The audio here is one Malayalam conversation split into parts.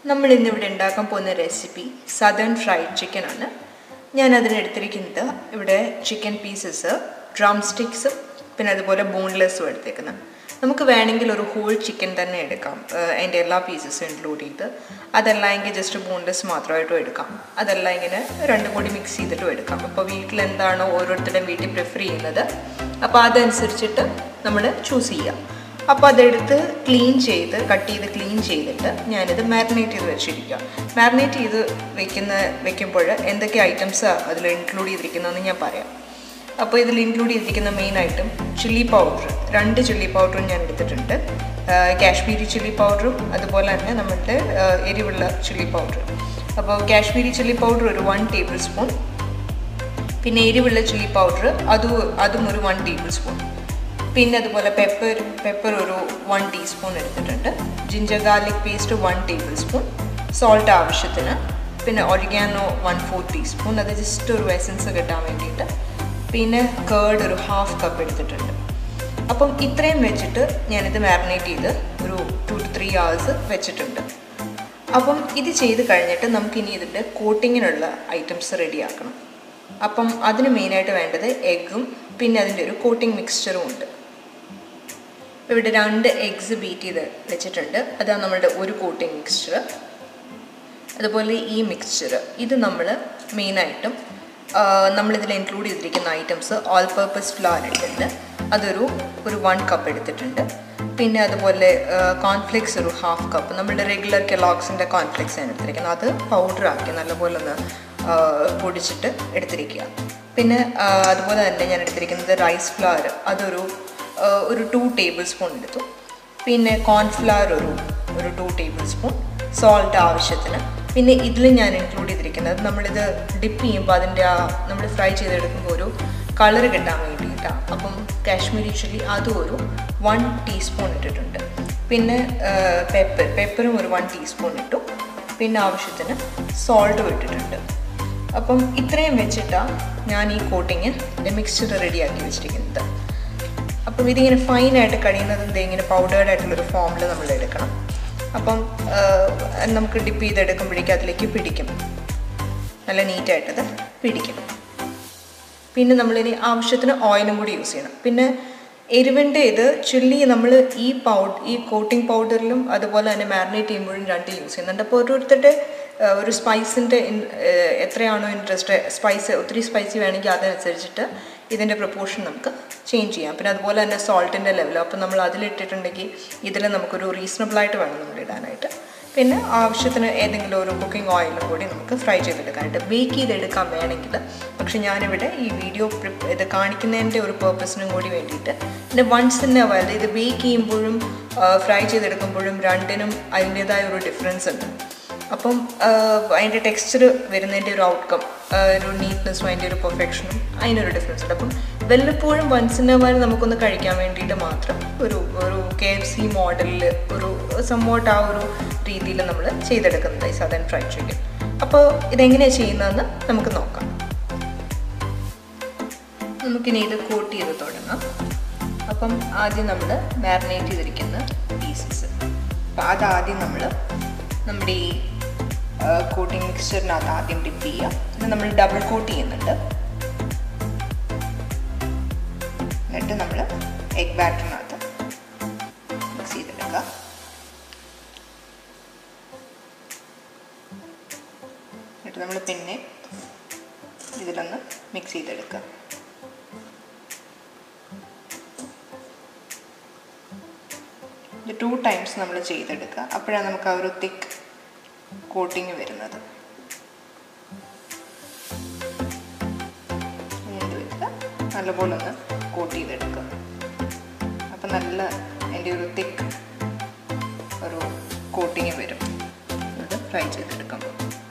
നമ്മൾ ഇന്നിവിടെ ഉണ്ടാക്കാൻ പോകുന്ന റെസിപ്പി സദേൺ ഫ്രൈഡ് ചിക്കൻ ആണ് ഞാൻ അതിനെടുത്തിരിക്കുന്നത് ഇവിടെ ചിക്കൻ പീസസ് ഡ്രം സ്റ്റിക്സും പിന്നെ അതുപോലെ ബോൺലെസ്സും എടുത്തേക്കുന്നത് നമുക്ക് വേണമെങ്കിൽ ഒരു ഹോൾ ചിക്കൻ തന്നെ എടുക്കാം ഏഹ് അതിൻ്റെ എല്ലാ പീസസും ഇൻക്ലൂഡ് ചെയ്ത് അതല്ല എങ്കിൽ ജസ്റ്റ് ബോൺലെസ് മാത്രമായിട്ടും എടുക്കാം അതല്ല ഇങ്ങനെ രണ്ടും കൂടി മിക്സ് ചെയ്തിട്ടും എടുക്കാം അപ്പോൾ വീട്ടിൽ എന്താണോ ഓരോരുത്തരുടെയും വീട്ടിൽ പ്രിഫർ ചെയ്യുന്നത് അപ്പോൾ അതനുസരിച്ചിട്ട് നമ്മൾ ചൂസ് ചെയ്യാം അപ്പോൾ അതെടുത്ത് ക്ലീൻ ചെയ്ത് കട്ട് ചെയ്ത് ക്ലീൻ ചെയ്തിട്ട് ഞാനിത് മാരിനേറ്റ് ചെയ്ത് വെച്ചിരിക്കുക മാരിനേറ്റ് ചെയ്ത് വെക്കുന്ന വെക്കുമ്പോൾ എന്തൊക്കെ ഐറ്റംസ് അതിൽ ഇൻക്ലൂഡ് ചെയ്തിരിക്കുന്നതെന്ന് ഞാൻ പറയാം അപ്പോൾ ഇതിൽ ഇൻക്ലൂഡ് ചെയ്തിരിക്കുന്ന മെയിൻ ഐറ്റം ചില്ലി പൗഡർ രണ്ട് ചില്ലി പൗഡറും ഞാൻ എടുത്തിട്ടുണ്ട് കാശ്മീരി ചില്ലി പൗഡറും അതുപോലെ തന്നെ നമ്മളുടെ എരിവുള്ള ചില്ലി പൗഡർ അപ്പോൾ കാശ്മീരി ചില്ലി പൗഡർ ഒരു വൺ ടേബിൾ സ്പൂൺ പിന്നെ എരിവുള്ള ചില്ലി പൗഡർ അതും അതും ഒരു വൺ ടേബിൾ സ്പൂൺ പിന്നെ അതുപോലെ പെപ്പർ പെപ്പർ ഒരു വൺ ടീസ്പൂൺ എടുത്തിട്ടുണ്ട് ginger garlic paste one table tablespoon salt ആവശ്യത്തിന് പിന്നെ ഒറിഗാനോ വൺ ഫോർ ടീസ്പൂൺ അത് ജസ്റ്റ് ഒരു എസൻസ് കിട്ടാൻ വേണ്ടിയിട്ട് പിന്നെ കേർഡ് ഒരു ഹാഫ് കപ്പ് എടുത്തിട്ടുണ്ട് അപ്പം ഇത്രയും വെച്ചിട്ട് ഞാനിത് മാരിനേറ്റ് ചെയ്ത് ഒരു ടു ടു ത്രീ ഹവേഴ്സ് വെച്ചിട്ടുണ്ട് അപ്പം ഇത് ചെയ്ത് കഴിഞ്ഞിട്ട് നമുക്കിനി ഇതിൻ്റെ കോട്ടിങ്ങിനുള്ള ഐറ്റംസ് റെഡിയാക്കണം അപ്പം അതിന് മെയിനായിട്ട് വേണ്ടത് എഗ്ഗും പിന്നെ അതിൻ്റെ ഒരു കോട്ടിംഗ് മിക്സ്ചറും ഉണ്ട് ഇവിടെ രണ്ട് എഗ്സ് ബീറ്റ് ചെയ്ത് വെച്ചിട്ടുണ്ട് അതാണ് നമ്മളുടെ ഒരു കോട്ടിംഗ് മിക്സ്ചർ അതുപോലെ ഈ മിക്സ്ചർ ഇത് നമ്മൾ മെയിനായിട്ടും നമ്മളിതിൽ ഇൻക്ലൂഡ് ചെയ്തിരിക്കുന്ന ഐറ്റംസ് ഓൾ പർപ്പസ് ഫ്ലവർ എടുത്തിട്ടുണ്ട് അതൊരു ഒരു വൺ കപ്പ് എടുത്തിട്ടുണ്ട് പിന്നെ അതുപോലെ കോൺഫ്ലെക്സ് ഒരു ഹാഫ് കപ്പ് നമ്മുടെ റെഗുലർ കെലോക്സിൻ്റെ കോൺഫ്ലെക്സ് ആണ് എടുത്തിരിക്കുന്നത് അത് പൗഡർ ആക്കി നല്ലപോലെ ഒന്ന് പൊടിച്ചിട്ട് എടുത്തിരിക്കുക പിന്നെ അതുപോലെ തന്നെ ഞാൻ എടുത്തിരിക്കുന്നത് റൈസ് ഫ്ലവർ അതൊരു ഒരു ടു ടേബിൾ സ്പൂൺ എടുത്തു പിന്നെ കോൺഫ്ലവർ ഒരു ഒരു ടു ടേബിൾ സ്പൂൺ സോൾട്ട് ആവശ്യത്തിന് പിന്നെ ഇതിൽ ഞാൻ ഇൻക്ലൂഡ് ചെയ്തിരിക്കുന്നത് നമ്മളിത് ഡിപ്പ് ചെയ്യുമ്പോൾ അതിൻ്റെ ആ നമ്മൾ ഫ്രൈ ചെയ്തെടുക്കുമ്പോൾ ഒരു കളർ കിട്ടാൻ വേണ്ടിയിട്ടാണ് അപ്പം കാശ്മീരി ചില്ലി അതും ഒരു വൺ ടീസ്പൂൺ ഇട്ടിട്ടുണ്ട് പിന്നെ പെപ്പർ പെപ്പറും ഒരു വൺ ടീസ്പൂൺ ഇട്ടു പിന്നെ ആവശ്യത്തിന് സോൾട്ടും ഇട്ടിട്ടുണ്ട് അപ്പം ഇത്രയും വെച്ചിട്ടാണ് ഞാൻ ഈ കോട്ടിങ് മിക്സ്ചർ റെഡിയാക്കി വെച്ചിരിക്കുന്നത് അപ്പം ഇതിങ്ങനെ ഫൈനായിട്ട് കഴിയുന്നത് ഇങ്ങനെ പൗഡേർഡ് ആയിട്ടുള്ളൊരു ഫോമിൽ നമ്മൾ എടുക്കണം അപ്പം നമുക്ക് ഡിപ്പ് ചെയ്തെടുക്കുമ്പോഴേക്കും അതിലേക്ക് പിടിക്കും നല്ല നീറ്റായിട്ടത് പിടിക്കും പിന്നെ നമ്മളിനി ആവശ്യത്തിന് ഓയിലും കൂടി യൂസ് ചെയ്യണം പിന്നെ എരിവിൻ്റെ ഇത് ചില്ലി നമ്മൾ ഈ പൗഡ് ഈ കോട്ടിംഗ് പൗഡറിലും അതുപോലെ തന്നെ മാരിനേറ്റ് ചെയ്യുമ്പോഴും രണ്ട് യൂസ് ചെയ്യുന്നുണ്ട് അപ്പോൾ ഓരോരുത്തരുടെ ഒരു സ്പൈസിൻ്റെ എത്രയാണോ ഇൻട്രസ്റ്റ് സ്പൈസ് ഒത്തിരി സ്പൈസി വേണമെങ്കിൽ അതനുസരിച്ചിട്ട് ഇതിൻ്റെ പ്രപ്പോർഷൻ നമുക്ക് ചേഞ്ച് ചെയ്യാം പിന്നെ അതുപോലെ തന്നെ സോൾട്ടിൻ്റെ ലെവൽ അപ്പോൾ നമ്മൾ അതിലിട്ടിട്ടുണ്ടെങ്കിൽ ഇതിൽ നമുക്കൊരു റീസണബിളായിട്ട് വേണം നമ്മൾ ഇടാനായിട്ട് പിന്നെ ആവശ്യത്തിന് ഏതെങ്കിലും ഒരു കുക്കിംഗ് ഓയിലും കൂടി നമുക്ക് ഫ്രൈ ചെയ്തെടുക്കാനായിട്ട് ബേക്ക് ചെയ്തെടുക്കാൻ വേണമെങ്കിൽ പക്ഷെ ഞാനിവിടെ ഈ വീഡിയോ ഇത് കാണിക്കുന്നതിൻ്റെ ഒരു പേർപ്പസിനും കൂടി വേണ്ടിയിട്ട് പിന്നെ വൺസ് ഇൻ അതായത് ഇത് ബേക്ക് ചെയ്യുമ്പോഴും ഫ്രൈ ചെയ്തെടുക്കുമ്പോഴും രണ്ടിനും അതിൻ്റേതായ ഒരു ഡിഫറൻസ് ഉണ്ട് അപ്പം അതിൻ്റെ ടെക്സ്ചർ വരുന്നതിൻ്റെ ഒരു ഔട്ട്കം ഒരു നീറ്റ്നെസ്സും അതിൻ്റെ ഒരു പെർഫെക്ഷനും അതിനൊരു ഡിഫറൻസ് ഉണ്ട് അപ്പം വല്ലപ്പോഴും വൺസ് ഇൻ അവർ നമുക്കൊന്ന് കഴിക്കാൻ വേണ്ടിയിട്ട് മാത്രം ഒരു ഒരു കെ എഫ് സി മോഡലിൽ ഒരു സംവോട്ട് ആ ഒരു രീതിയിൽ നമ്മൾ ചെയ്തെടുക്കുന്നത് ഈ സദൻ ഫ്രൈഡ് ചിക്കൻ അപ്പോൾ ഇതെങ്ങനെയാണ് ചെയ്യുന്നതെന്ന് നമുക്ക് നോക്കാം നമുക്കിനി ഇത് കോട്ട് ചെയ്ത് തുടങ്ങാം അപ്പം ആദ്യം നമ്മൾ മാരിനേറ്റ് ചെയ്തിരിക്കുന്ന പീസസ് അപ്പം അതാദ്യം നമ്മൾ നമ്മുടെ ഈ കോട്ടിംഗ് മിക്സ്ചറിനകത്ത് ആദ്യം ഡിപ്പ് ചെയ്യുക ഇത് നമ്മൾ ഡബിൾ കോട്ട് ചെയ്യുന്നുണ്ട് എന്നിട്ട് നമ്മൾ എഗ് ബാറ്ററിനകത്ത് മിക്സ് ചെയ്തെടുക്കുക എന്നിട്ട് നമ്മൾ പിന്നെ ഇതിലൊന്ന് മിക്സ് ചെയ്തെടുക്കുക ഇത് ടു ടൈംസ് നമ്മൾ ചെയ്തെടുക്കുക അപ്പോഴാണ് നമുക്ക് ആ ഒരു തിക്ക് കോട്ടിങ് വരുന്നത് നല്ലപോലെ ഒന്ന് കോട്ട് ചെയ്തെടുക്കുക അപ്പം നല്ല എൻ്റെ ഒരു തിക്ക് ഒരു കോട്ടിങ് വരും ഇത് ഫ്രൈ ചെയ്തെടുക്കുമ്പോൾ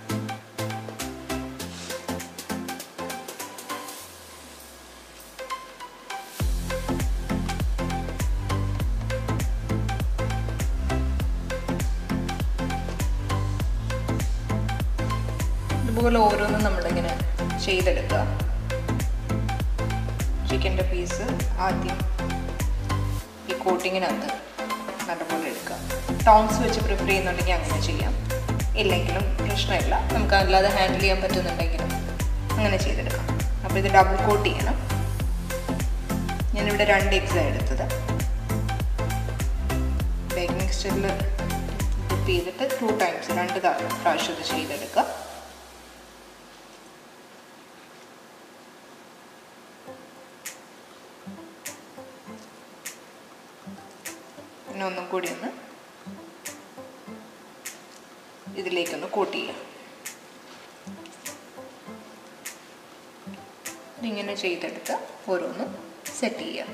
ഇതുപോലെ ഓരോന്നും നമ്മളിങ്ങനെ ചെയ്തെടുക്കുക ചിക്കൻ്റെ പീസ് ആദ്യം കോട്ടിങ്ങിനകത്ത് നല്ലപോലെ എടുക്കുക ടോങ്സ് വെച്ച് പ്രിപ്പയർ ചെയ്യുന്നുണ്ടെങ്കിൽ അങ്ങനെ ചെയ്യാം ഇല്ലെങ്കിലും പ്രശ്നമില്ല നമുക്ക് അല്ലാതെ ഹാൻഡിൽ ചെയ്യാൻ പറ്റുന്നുണ്ടെങ്കിലും അങ്ങനെ ചെയ്തെടുക്കാം അപ്പോൾ ഇത് ഡബിൾ കോട്ട് ചെയ്യണം ഞാനിവിടെ രണ്ട് എഗ്സാണ് എടുത്തത് ബേക്കിംഗ് മിക്സ്ചറിൽ ഡിപ്പ് ചെയ്തിട്ട് ടു ടൈംസ് രണ്ട് പ്രാവശ്യം ഇത് ചെയ്തെടുക്കുക പിന്നെ ഒന്നും കൂടി ഒന്ന് ഇതിലേക്കൊന്ന് കോട്ട് ചെയ്യാം ഇങ്ങനെ ചെയ്തെടുത്ത് ഓരോന്നും സെറ്റ് ചെയ്യാം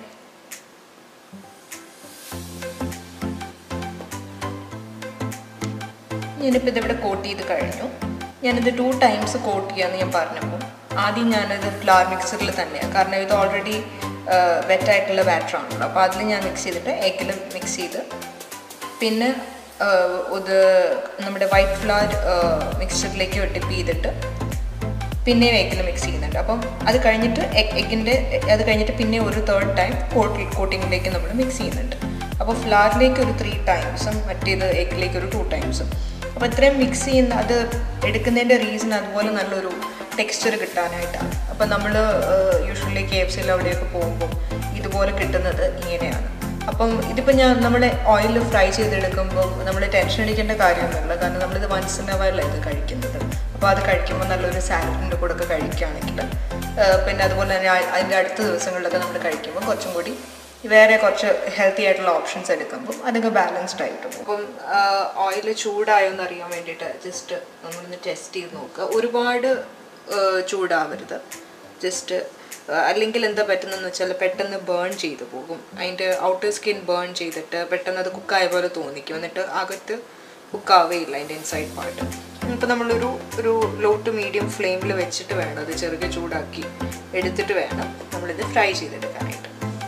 ഞാനിപ്പോൾ ഇതിവിടെ കോട്ട് ചെയ്ത് കഴിഞ്ഞു ഞാനിത് ടു ടൈംസ് കോട്ട് ചെയ്യാമെന്ന് ഞാൻ പറഞ്ഞപ്പോൾ ആദ്യം ഞാനത് ഫ്ലവർ മിക്സറിൽ തന്നെയാണ് കാരണം ഇത് ഓൾറെഡി വെറ്റായിട്ടുള്ള ബാറ്റർ ആണല്ലോ അപ്പോൾ അതിൽ ഞാൻ മിക്സ് ചെയ്തിട്ട് എഗ്ഗിൽ മിക്സ് ചെയ്ത് പിന്നെ ഇത് നമ്മുടെ വൈറ്റ് ഫ്ലവർ മിക്സ്ചറിലേക്ക് ഡിപ്പ് ചെയ്തിട്ട് പിന്നെയും എഗ്ഗിൽ മിക്സ് ചെയ്യുന്നുണ്ട് അപ്പം അത് കഴിഞ്ഞിട്ട് എഗ്ഗിൻ്റെ അത് കഴിഞ്ഞിട്ട് പിന്നെ ഒരു തേർഡ് ടൈം കോട്ടി കോട്ടിങ്ങിലേക്ക് നമ്മൾ മിക്സ് ചെയ്യുന്നുണ്ട് അപ്പോൾ ഫ്ലവറിലേക്ക് ഒരു ത്രീ ടൈംസും മറ്റേത് എഗ്ഗിലേക്ക് ഒരു ടു ടൈംസും അപ്പോൾ ഇത്രയും മിക്സ് ചെയ്യുന്ന അത് എടുക്കുന്നതിൻ്റെ റീസൺ അതുപോലെ നല്ലൊരു ടെക്സ്ചർ കിട്ടാനായിട്ടാണ് അപ്പോൾ നമ്മൾ യൂഷ്വലി കെ എഫ് സിയിൽ അവിടെയൊക്കെ പോകുമ്പോൾ ഇതുപോലെ കിട്ടുന്നത് ഇങ്ങനെയാണ് അപ്പം ഇതിപ്പോൾ ഞാൻ നമ്മൾ ഓയിൽ ഫ്രൈ ചെയ്തെടുക്കുമ്പോൾ നമ്മൾ ടെൻഷൻ അടിക്കേണ്ട കാര്യമൊന്നുമില്ല കാരണം നമ്മളിത് വൺസ് ഇൻ അവറിലാണ് ഇത് കഴിക്കുന്നത് അപ്പോൾ അത് കഴിക്കുമ്പോൾ നല്ലൊരു സാലഡിൻ്റെ കൂടെ ഒക്കെ കഴിക്കുകയാണെങ്കിൽ പിന്നെ അതുപോലെ തന്നെ അതിൻ്റെ അടുത്ത ദിവസങ്ങളിലൊക്കെ നമ്മൾ കഴിക്കുമ്പോൾ കുറച്ചും കൂടി വേറെ കുറച്ച് ഹെൽത്തി ആയിട്ടുള്ള ഓപ്ഷൻസ് എടുക്കുമ്പോൾ അതൊക്കെ ബാലൻസ്ഡ് ആയിട്ട് പോകും അപ്പം ഓയിൽ ചൂടായോ എന്ന് അറിയാൻ വേണ്ടിയിട്ട് ജസ്റ്റ് നമ്മളൊന്ന് ടെസ്റ്റ് ചെയ്ത് നോക്കുക ഒരുപാട് ചൂടാവരുത് ജസ്റ്റ് അല്ലെങ്കിൽ എന്താ പറ്റുന്നതെന്ന് വെച്ചാൽ പെട്ടെന്ന് ബേൺ ചെയ്തു പോകും അതിൻ്റെ ഔട്ടർ സ്കിൻ ബേൺ ചെയ്തിട്ട് പെട്ടെന്ന് അത് കുക്കായ പോലെ തോന്നിക്കും എന്നിട്ട് അകത്ത് കുക്കാവേയില്ല അതിൻ്റെ ഇൻസൈഡ് പാർട്ട് അപ്പോൾ നമ്മളൊരു ഒരു ലോ ടു മീഡിയം ഫ്ലെയിമിൽ വെച്ചിട്ട് വേണം അത് ചെറുകെ ചൂടാക്കി എടുത്തിട്ട് വേണം നമ്മളിത് ഫ്രൈ ചെയ്തെടുക്കാനായിട്ട്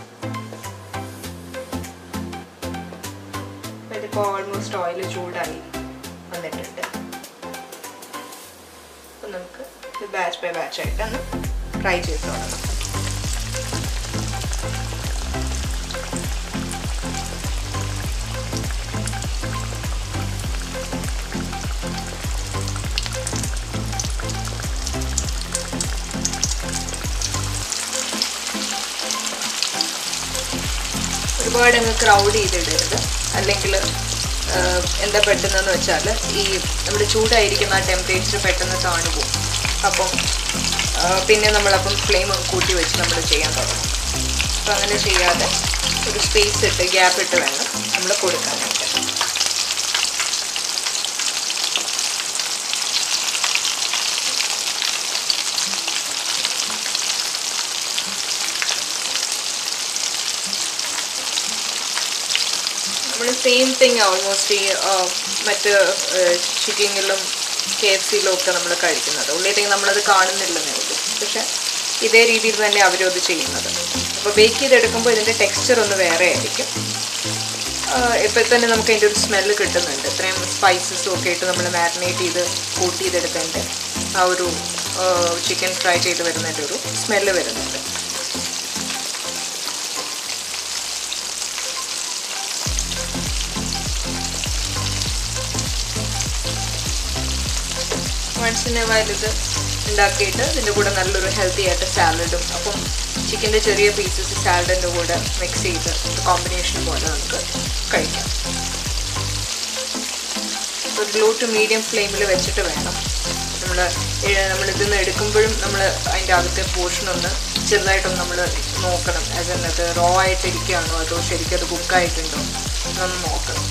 ഇതിപ്പോൾ ഓൾമോസ്റ്റ് ഓയിൽ ചൂടായി വന്നിട്ടുണ്ട് അപ്പം നമുക്ക് ഇത് ബാച്ച് ബൈ ബാച്ച് ആയിട്ടൊന്ന് ഫ്രൈ ചെയ്ത് തുടങ്ങാം ഒരുപാട് അങ്ങ് ക്രൗഡ് ചെയ്തിടരുത് അല്ലെങ്കിൽ എന്താ പറ്റുന്നതെന്ന് വെച്ചാൽ ഈ നമ്മുടെ ചൂടായിരിക്കുന്ന ആ ടെമ്പറേച്ചർ പെട്ടെന്ന് താണു പോകും അപ്പം പിന്നെ നമ്മളപ്പം ഫ്ലെയിം കൂട്ടി വെച്ച് നമ്മൾ ചെയ്യാൻ തുടങ്ങും അപ്പം അങ്ങനെ ചെയ്യാതെ ഒരു സ്പേസ് ഇട്ട് ഗ്യാപ്പ് ഇട്ട് വേണം നമ്മൾ കൊടുക്കാനായിട്ട് നമ്മൾ സെയിം തിങ് ഓൾമോസ്റ്റ് ഈ മറ്റ് ചിക്കനിലും കെ എഫ് സിയിലും ഒക്കെ നമ്മൾ കഴിക്കുന്നത് ഉള്ളിലേക്ക് നമ്മളത് കാണുന്നില്ലെന്നേ ഉള്ളൂ പക്ഷെ ഇതേ രീതിയിൽ തന്നെ അവരും അത് ചെയ്യുന്നത് അപ്പോൾ ബേക്ക് ചെയ്തെടുക്കുമ്പോൾ ഇതിൻ്റെ ടെക്സ്ചർ ഒന്ന് വേറെ ആയിരിക്കും ഇപ്പോൾ തന്നെ നമുക്ക് അതിൻ്റെ ഒരു സ്മെല്ല് കിട്ടുന്നുണ്ട് ഇത്രയും സ്പൈസസും ഒക്കെ ഇട്ട് നമ്മൾ മാരിനേറ്റ് ചെയ്ത് കൂട്ടി ചെയ്തെടുത്തതിൻ്റെ ആ ഒരു ചിക്കൻ ഫ്രൈ ചെയ്ത് വരുന്നതിൻ്റെ ഒരു സ്മെല്ല് വരുന്നുണ്ട് വൺസ് ഇൻ എ വൈൽ ഇത് ഉണ്ടാക്കിയിട്ട് ഇതിൻ്റെ കൂടെ നല്ലൊരു ഹെൽത്തി ആയിട്ട് സാലഡും അപ്പം ചിക്കൻ്റെ ചെറിയ പീസസ് സാലഡിൻ്റെ കൂടെ മിക്സ് ചെയ്ത് കോമ്പിനേഷൻ പോലെ നമുക്ക് കഴിക്കാം ഒരു ലോ ടു മീഡിയം ഫ്ലെയിമിൽ വെച്ചിട്ട് വേണം നമ്മൾ നമ്മളിതിൽ നിന്ന് എടുക്കുമ്പോഴും നമ്മൾ അതിൻ്റെ അകത്തെ പോർഷൻ ഒന്ന് ചെറുതായിട്ടൊന്ന് നമ്മൾ നോക്കണം ആസ് എൻ അത് റോ ആയിട്ട് ഇരിക്കുകയാണോ അതോ ശരിക്കും അത് കുക്കായിട്ടുണ്ടോ എന്നൊന്ന് നോക്കണം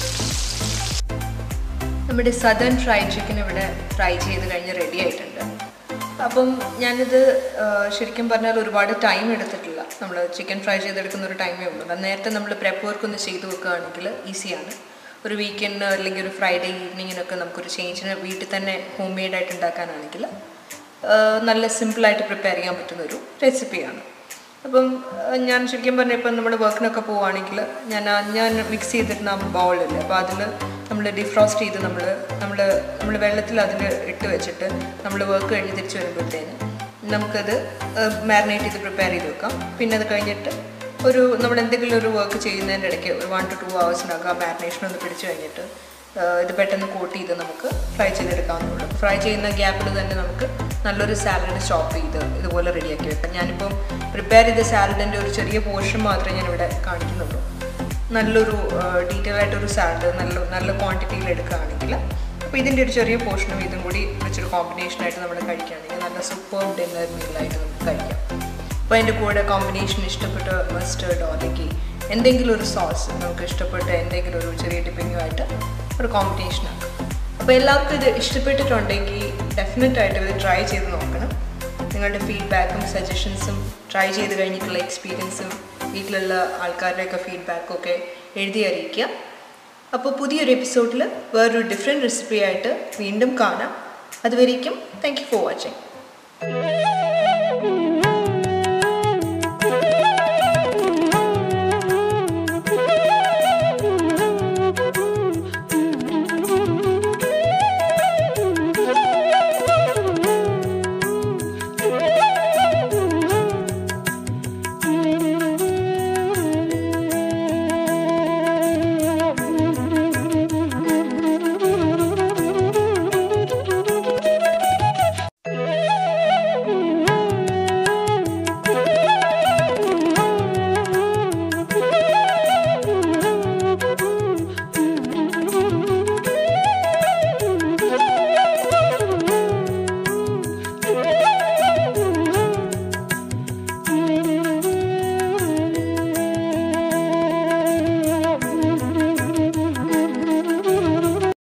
നമ്മുടെ സദേൺ ഫ്രൈഡ് ചിക്കൻ ഇവിടെ ഫ്രൈ ചെയ്ത് കഴിഞ്ഞ് റെഡി ആയിട്ടുണ്ട് അപ്പം ഞാനിത് ശരിക്കും പറഞ്ഞാൽ ഒരുപാട് ടൈം എടുത്തിട്ടില്ല നമ്മൾ ചിക്കൻ ഫ്രൈ ചെയ്തെടുക്കുന്ന ഒരു ടൈമേ ഉള്ളൂ നേരത്തെ നമ്മൾ പ്രെപ്പ് വർക്ക് ഒന്ന് ചെയ്ത് വെക്കുകയാണെങ്കിൽ ഈസിയാണ് ഒരു വീക്കെൻഡ് അല്ലെങ്കിൽ ഒരു ഫ്രൈഡേ ഈവനിങ്ങിനൊക്കെ നമുക്കൊരു ചേഞ്ചിന് വീട്ടിൽ തന്നെ ഹോം മെയ്ഡായിട്ട് ഉണ്ടാക്കാനാണെങ്കിൽ നല്ല സിമ്പിളായിട്ട് പ്രിപ്പയർ ചെയ്യാൻ പറ്റുന്ന ഒരു റെസിപ്പിയാണ് അപ്പം ഞാൻ ശരിക്കും പറഞ്ഞാൽ ഇപ്പം നമ്മൾ വർക്കിനൊക്കെ പോവുകയാണെങ്കിൽ ഞാൻ ഞാൻ മിക്സ് ചെയ്തിരുന്ന ബൗളില്ലേ അപ്പോൾ അതിൽ നമ്മൾ ഡിഫ്രോസ്റ്റ് ചെയ്ത് നമ്മൾ നമ്മൾ നമ്മൾ വെള്ളത്തിൽ അതിൽ ഇട്ട് വെച്ചിട്ട് നമ്മൾ വർക്ക് കഴിഞ്ഞ് തിരിച്ച് വരുമ്പോഴത്തേന് നമുക്കത് മാരിനേറ്റ് ചെയ്ത് പ്രിപ്പയർ ചെയ്ത് വെക്കാം പിന്നെ അത് കഴിഞ്ഞിട്ട് ഒരു നമ്മൾ എന്തെങ്കിലും ഒരു വർക്ക് ചെയ്യുന്നതിൻ്റെ ഇടയ്ക്ക് ഒരു വൺ ടു ടു ഹവേഴ്സിനകം മാരിനേഷൻ ഒന്ന് പിടിച്ചു കഴിഞ്ഞിട്ട് ഇത് പെട്ടെന്ന് കോട്ട് ചെയ്ത് നമുക്ക് ഫ്രൈ ചെയ്തെടുക്കാവുന്നുള്ളൂ ഫ്രൈ ചെയ്യുന്ന ഗ്യാപ്പിൽ തന്നെ നമുക്ക് നല്ലൊരു സാലഡ് ചോപ്പ് ചെയ്ത് ഇതുപോലെ റെഡിയാക്കി വെക്കാം ഞാനിപ്പം പ്രിപ്പയർ ചെയ്ത സാലഡിൻ്റെ ഒരു ചെറിയ പോർഷൻ മാത്രമേ ഞാനിവിടെ കാണിക്കുന്നുള്ളൂ നല്ലൊരു ഡീറ്റെയിൽ ആയിട്ടൊരു സാലഡ് നല്ല നല്ല ക്വാണ്ടിറ്റിയിൽ എടുക്കുകയാണെങ്കിൽ അപ്പോൾ ഇതിൻ്റെ ഒരു ചെറിയ പോർഷനും ഇതും കൂടി വെച്ചൊരു കോമ്പിനേഷനായിട്ട് നമ്മൾ കഴിക്കുകയാണെങ്കിൽ നല്ല സൂപ്പർ ഡിന്നർ മീലായിട്ട് നമുക്ക് കഴിക്കാം അപ്പോൾ അതിൻ്റെ കൂടെ കോമ്പിനേഷൻ ഇഷ്ടപ്പെട്ട മസ്റ്റേർഡോ അല്ലെങ്കിൽ എന്തെങ്കിലും ഒരു സോസ് നമുക്ക് ഇഷ്ടപ്പെട്ട എന്തെങ്കിലും ഒരു ചെറിയ ടിപ്പിങ്ങുമായിട്ട് ഒരു കോമ്പിനേഷൻ ആക്കാം അപ്പോൾ എല്ലാവർക്കും ഇത് ഇഷ്ടപ്പെട്ടിട്ടുണ്ടെങ്കിൽ ഡെഫിനറ്റ് ആയിട്ട് ഇത് ട്രൈ ചെയ്ത് നോക്കണം നിങ്ങളുടെ ഫീഡ്ബാക്കും സജഷൻസും ട്രൈ ചെയ്ത് കഴിഞ്ഞിട്ടുള്ള എക്സ്പീരിയൻസും വീട്ടിലുള്ള ആൾക്കാരുടെയൊക്കെ ഫീഡ്ബാക്കും ഒക്കെ എഴുതി അറിയിക്കുക അപ്പോൾ പുതിയൊരു എപ്പിസോഡിൽ വേറൊരു ഡിഫറെൻറ്റ് റെസിപ്പി ആയിട്ട് വീണ്ടും കാണാം അതുവരേക്കും താങ്ക് യു ഫോർ വാച്ചിങ്